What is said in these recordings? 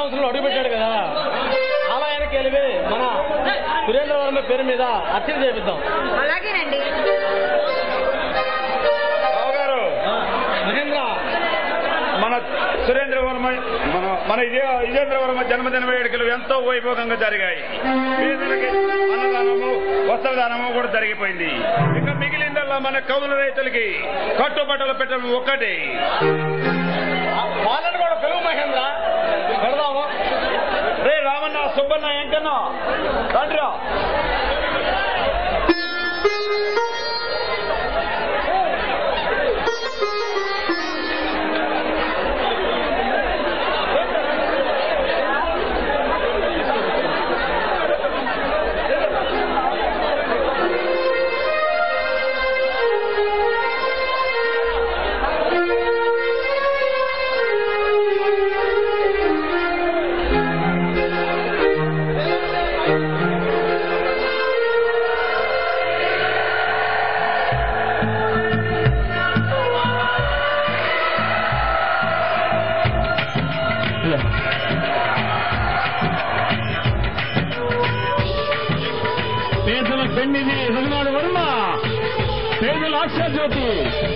సంవత్సరంలో అడుగుపెట్టాడు కదా ఆలయానికి వెళ్ళి మన సురేంద్రవర్మ పేరు మీద అర్చన చేపిద్దాం అలాగేనండి రావు గారు మహేంద్ర మన సురేంద్ర వర్మ మన మన విజయ- విజేంద్ర వర్మ జన్మదిన వేడుకలు ఎంతో వైభోగంగా జరిగాయి పేదలకి అన్నదానము వస్త్రదానము కూడా జరిగిపోయింది ఇక మిగిలిందల్లా మన కౌలు రైతులకి కట్టుబట్టలు పెట్టడం ఒక్కటే వాళ్ళని కూడా పిలువు మహేంద్ర పెడదాము రే రామన్న సుబ్బన్న ఎంకన్నా రండిరా పేదల పెండిది రఘునాథ వర్మ పేదల ఆశాజ్యోతి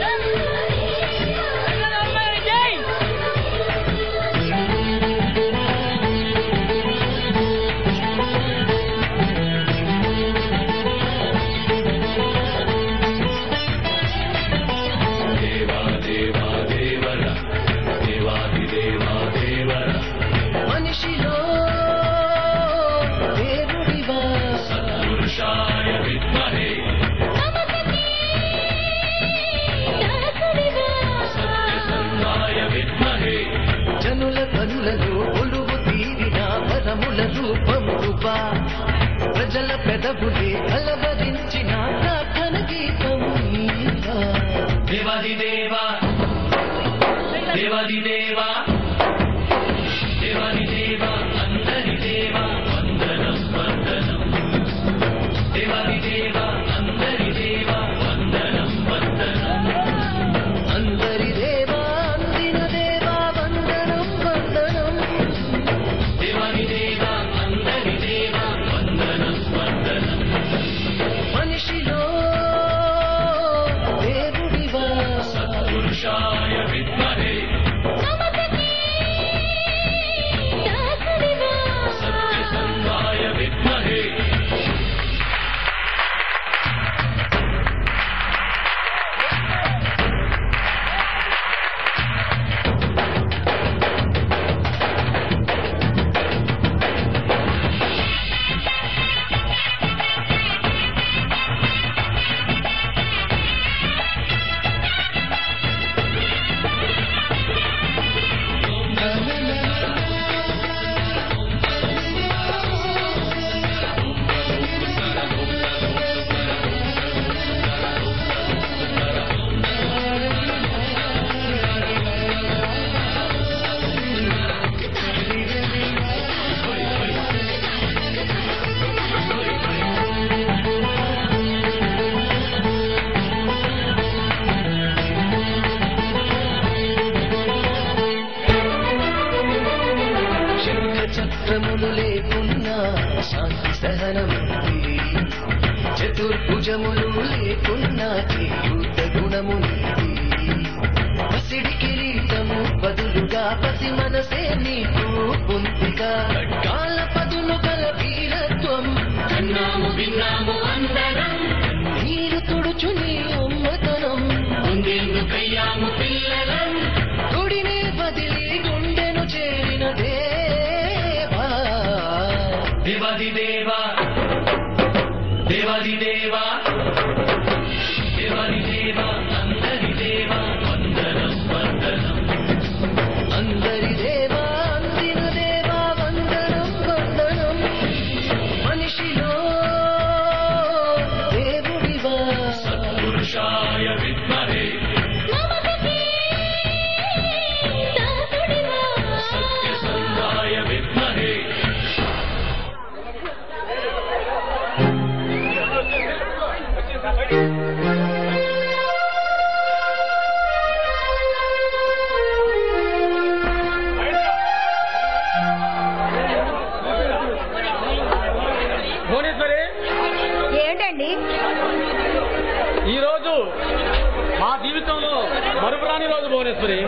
మనిషిలో దేవుడివా జనుల కనులలో ఒలువు తీరిన పరముల రూపం రూపా ప్రజల పెదవులే కలవరించిన ప్రార్థన గీతం నీవా. దేవాది దేవా దేవాది దేవా దేవాది దేవా అందరి దేవా వందనం వందనం దేవాది దేవా అందరి దేవా వందనం వందనం అందరి దేవా అందిన దేవా వందనం వందనం దేవాది దేవా అందరి దేవా వందనం వందనం మనిషిలో దేవుడివా పురుషాయ విద్మహే సత్యసంధాయ విద్మహే శంఖ చక్రములు లేకున్నా శాంతి సహనముంది చతుర్భుజములు లేకున్నా చేయూత గుణముంది పసిడి కిరీటము బదులుగా పసి మనసే నీకు పొందిగా కాల పదులు గల వీరత్వం విన్నాము విన్నాము అందరం నీరు తుడుచు నీ ఉమ్మతనం ముందెందుకయ్యాము పిల్లలం గుడిని బదిలి గుండెను చేరిన దేవా దేవాది దేవా దేవాది దేవా దేవాది దేవా అందరి దేవా వందనం వందనం అందరి దేవా అందిన దేవా వందనం వందనం మనిషిలో దేవుడివా పురుషాయ విద్మహే సత్యసంధాయ విద్మహే మా జీవితంలో మరుపురాని రోజు భువనేశ్వరి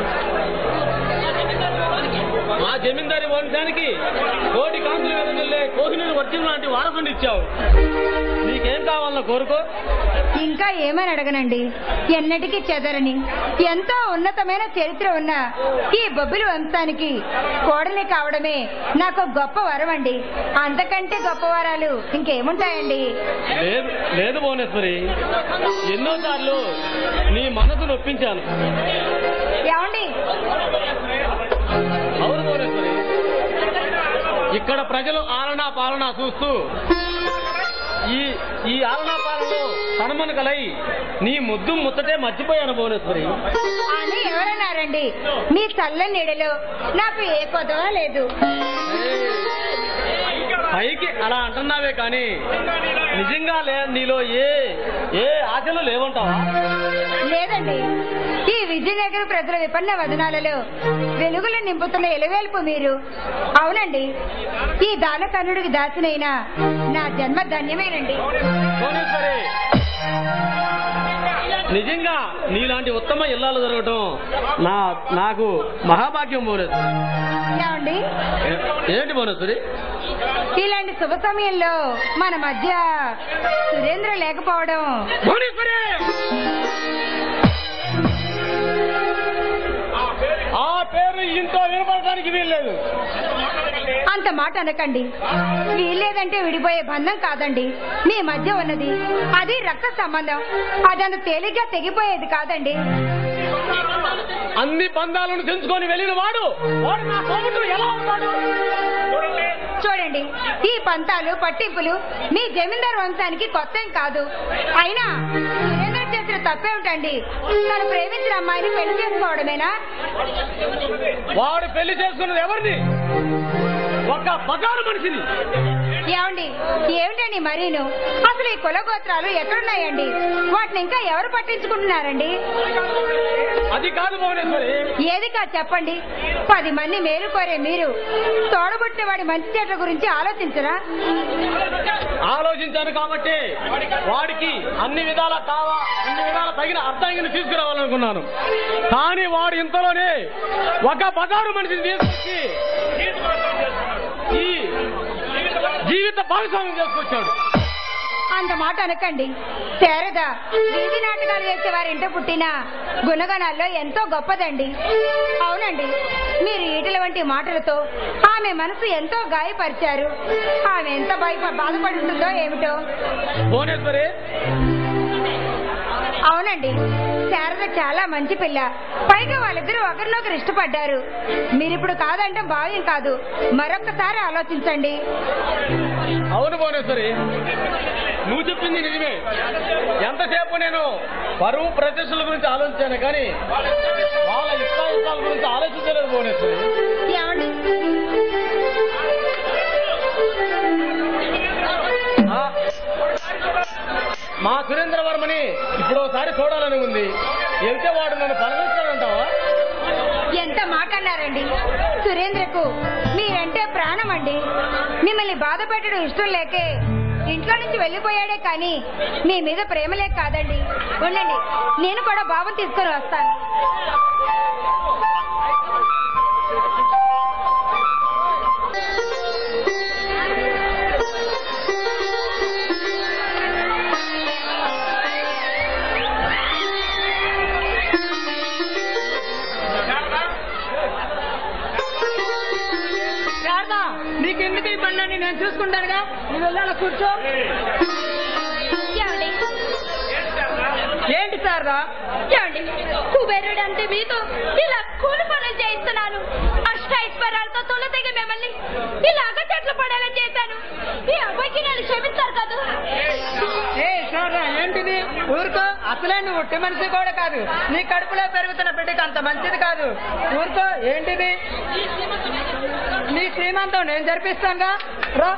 మా జమీందారి వంశానికి కోటి కాంతులు వెదజల్లే కోహినూరు వర్జం లాంటి వారసుని ఇచ్చావు నీకేం కావాలన్న కోరుకో ఇంకా ఏమని అడగనండి ఎన్నటికీ చెదరని ఎంతో ఉన్నతమైన చరిత్ర ఉన్న ఈ బొబ్బిలి వంశానికి కోడలి కావడమే నాకు గొప్ప వరం అండి అంతకంటే గొప్ప వరాలు ఇంకేముంటాయండి లేదు లేదు భువనేశ్వరి ఎన్నోసార్లు నీ మనసు నొప్పించాను ఏమండి అవును భువనేశ్వరి ఇక్కడ ప్రజలు ఆలనా పాలన చూస్తూ ఈ ఈ ఆలనా పాలనలో తనమనకలై నీ ముద్దు ముచ్చటే మర్చిపోయాను భువనేశ్వరి అని ఎవరన్నారండి మీ చల్లని నీడలో నాకు ఏ కొదవ లేదు పైకి అలా అంటున్నావే కానీ నిజంగా లే నీలో ఏ ఏ ఆశలు లేవంటావా లేదండి ఈ విజయనగర ప్రజల విపన్న వదనాలలో వెలుగులు నింపుతున్న ఎలవేల్పు మీరు అవునండి ఈ దాన కన్నుడికి దాసినైన నా జన్మ ధన్యమేనండి భువనేశ్వరి నిజంగా నీలాంటి ఉత్తమ ఇల్లాలు జరగటం నా నాకు మహాభాగ్యం భువనేశ్వరి ఏమండి ఏ- ఏంటి భువనేశ్వరి ఇలాంటి శుభ సమయంలో మన మధ్య సురేంద్ర లేకపోవడం భువనేశ్వరి ఆ పేరు ఇంతో వినపడటానికి వీల్లేదు అంత మాట అనకండి వీల్లేదంటే విడిపోయే బంధం కాదండి మీ మధ్య ఉన్నది అది రక్త సంబంధం అదంత తేలిగ్గా తెగిపోయేది కాదండి అన్ని బంధాలను తెంచుకొని వెళ్ళిన వాడు వాడు నా తోబుట్టు ఎలా ఉన్నాడు చూడండి ఈ పంతాలు పట్టింపులు మీ జమీందార్ వంశానికి కొత్త ఏం కాదు అయినా సురేంద్ర చేసిన తప్పేమిటండి తను ప్రేమించిన అమ్మాయిని పెళ్లి చేసుకోవడమేనా వాడు పెళ్లి చేసుకున్నది ఎవరిని ఒక బజారు మనిషిని ఏమండి ఏమిటండి మరీను అసలు ఈ కులగోత్రాలు ఎక్కడున్నాయండి వాటిని ఇంకా ఎవరు పట్టించుకుంటున్నారండి అది కాదు భువనేశ్వరి ఏది కాదు చెప్పండి పది మంది మేలు కోరే మీరు తోడబుట్టిన వాడి మంచి చెట్ల గురించి ఆలోచించరా ఆలోచించాను కాబట్టి వాడికి అన్ని విధాల కావా అన్ని విధాల తగిన అర్థంగిని తీసుకురావాలనుకున్నాను కానీ వాడు ఇంతలోనే ఒక బజారు మనిషిని తీసుకొచ్చి ఈ జీవిత భాగస్వామ్యం చేసుకొచ్చాడు అంత మాట అనకండి శారద వీధి నాటకాలు వేసే వారి ఇంట పుట్టిన గుణగణాల్లో ఎంతో గొప్పదండి అవునండి మీరు ఈటల వంటి మాటలతో ఆమె మనసు ఎంతో గాయపరిచారు ఆమె ఎంత భయ బాధపడి ఉంటుందో ఏమిటో భువనేశ్వరి అవునండి శారద చాలా మంచి పిల్ల పైగా వాళ్ళిద్దరూ ఒకరినొకరు ఇష్టపడ్డారు మీరిప్పుడు కాదంటే భావ్యం కాదు మరొక్కసారి ఆలోచించండి అవును భువనేశ్వరి నువ్వు చెప్పింది నిజమే ఎంతసేపు నేను పరువు ప్రతిష్టల గురించి ఆలోచించాను కానీ వాళ్ళ ఇష్టాయిష్టాల గురించి ఆలోచించలేదు భువనేశ్వరి ఏమండి ఆ, మా సురేంద్రవర్మని ఇప్పుడు ఒకసారి చూడాలని ఉంది వెళ్తే వాడు నన్ను పలకరిస్తాడంటావా ఎంత మాట అన్నారండి సురేంద్రకు మీరంటే ప్రాణం అండి మిమ్మల్ని బాధ పెట్టడం ఇష్టం లేకే ఇంట్లో నుంచి వెళ్ళిపోయాడే కానీ మీ మీద ప్రేమ లేక కాదండి ఉండండి నేను కూడా బాబుని తీసుకొని వస్తాను శారదా నీకెందుకు ఈ పనులన్నీ నేను చూసుకుంటానుగా నువ్వు వెళ్ళాల కూర్చో ఏమండి ఏంటి శారదా ఏమండి కుబేరుడు అంటే మీతో ఇలా కూలి పనులు చేయిస్తున్నాను అష్టైశ్వర్యాలతో తొలతెగ మిమ్మల్ని ఇలాగ చెట్లు పడేలా చేశాను ఈ అబ్బాయికి నన్ను క్షమించారు కదా ఏ శారదా ఏంటిది ఊరుకో అసలే నువ్వు ఉట్టి మనిషి కూడా కాదు నీ కడుపులో పెరుగుతున్న బిడ్డకి అంత మంచిది కాదు ఊరుకో ఏంటిది నీ శ్రీమంతం నేను జరిపిస్తాగా రా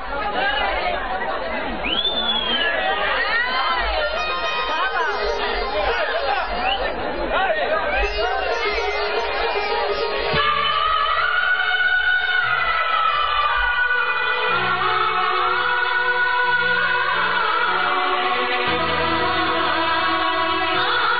ఆ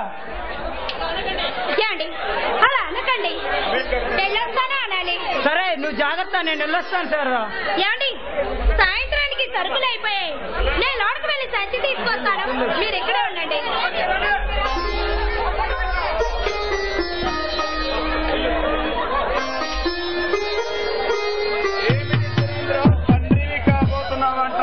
ఏమండి అలా అనకండి వెళ్ళొస్తానే అనాలి సరే నువ్వు జాగ్రత్త నేను వెళ్ళొస్తాను శారదా ఏమండి సాయంత్రానికి సరుకులు అయిపోయాయి నేను లోనికి వెళ్ళి సంచి తీసుకొస్తాను మీరు ఇక్కడే ఉండండి తండ్రివి కాబోతున్నావంట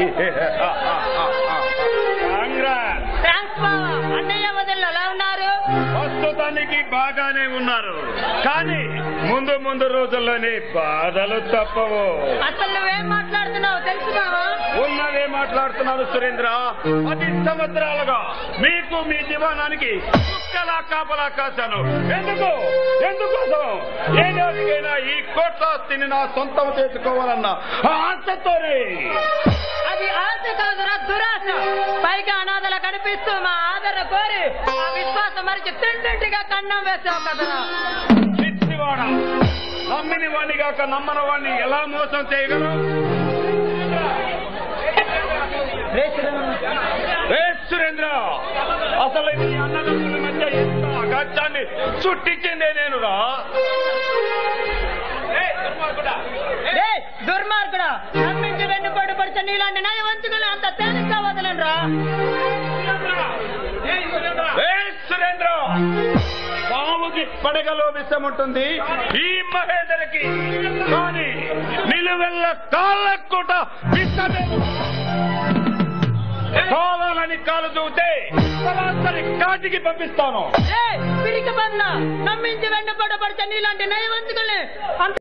కాంగ్రెస్ థ్యాంక్స్ బావా అన్నయ్య వదిలి ఎలా ఉన్నారు ప్రస్తుతానికి బాగానే ఉన్నారు కానీ ముందు ముందు రోజుల్లోనే బాధలు తప్పవు అసలు నువ్వేం మాట్లాడుతున్నావు తెలుసు బావా ఉన్నదే మాట్లాడుతున్నారు సురేంద్ర పది సంవత్సరాలుగా మీకు మీ దివానానికి కుక్కలా కాపలా కాశాను ఎందుకు ఎందుకోసం ఏ నాటికైనా ఈ కోట్లాస్తిని నా సొంతం చేసుకోవాలన్న ఆ ఆశతోనే అది ఆశ కాదురా దురాశ పైగా అనాథల కనిపిస్తూ మా ఆదరణ కోరి ఆ విశ్వాసం మరిచి తింటిగా కన్నం వేసావు కదరా పిచ్చివాడ నమ్మిన వాణ్ణి కాక నమ్మని వాణ్ణి ఎలా మోసం చేయగలరు రే సురేంద్ర అసలు ఈ అన్నదమ్ముల మధ్య ఎంత అగత్యాన్ని చుట్టించిందే నేను రా ఏయ్, దుర్మార్గుడా నమ్మించి వెన్నుపోటు పడితే నీలాంటి నయవంతులు అంత తేలిగ్గా వదలండ్రా రే సురేంద్ర పావుకి పడగలో విషం ఉంటుంది ఈ మహేంద్రకి కానీ నిలువెల్ల కాళ్ళక్కుట విషమే కావాలని కాలు దూతే సరాసరి కాటికి పంపిస్తాను ఏయ్, పిరికి బంద నమ్మించి వెన్నుపోటు పడితే నీలాంటి నయవంతుల్ని అంత